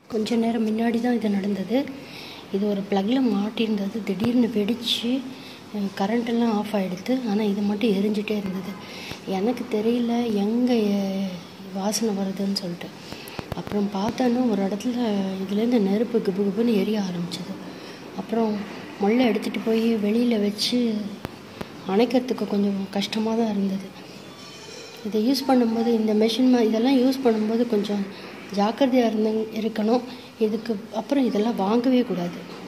கொஞ்ச நேரம் முன்னாடி தான் இது நடந்தது இது ஒரு ப்ளக்கில் மாட்டியிருந்தது திடீர்னு வெடித்து கரண்ட்டெல்லாம் ஆஃப் ஆகிடுது ஆனால் இது மட்டும் எரிஞ்சிட்டே இருந்தது எனக்கு தெரியல எங்கே வாசனை வருதுன்னு சொல்லிட்டு அப்புறம் பார்த்தோன்னா ஒரு இடத்துல இதுலேருந்து நெருப்பு குபு குபுன்னு எரிய ஆரம்பிச்சது அப்புறம் முள்ள எடுத்துகிட்டு போய் வெளியில் வச்சு அணைக்கிறதுக்கு கொஞ்சம் கஷ்டமாக தான் இருந்தது இதை யூஸ் பண்ணும்போது இந்த மெஷின் இதெல்லாம் யூஸ் பண்ணும்போது கொஞ்சம் ஜாக்கிரதையாக இருந்த இருக்கணும் இதுக்கு அப்புறம் இதெல்லாம் வாங்கவே கூடாது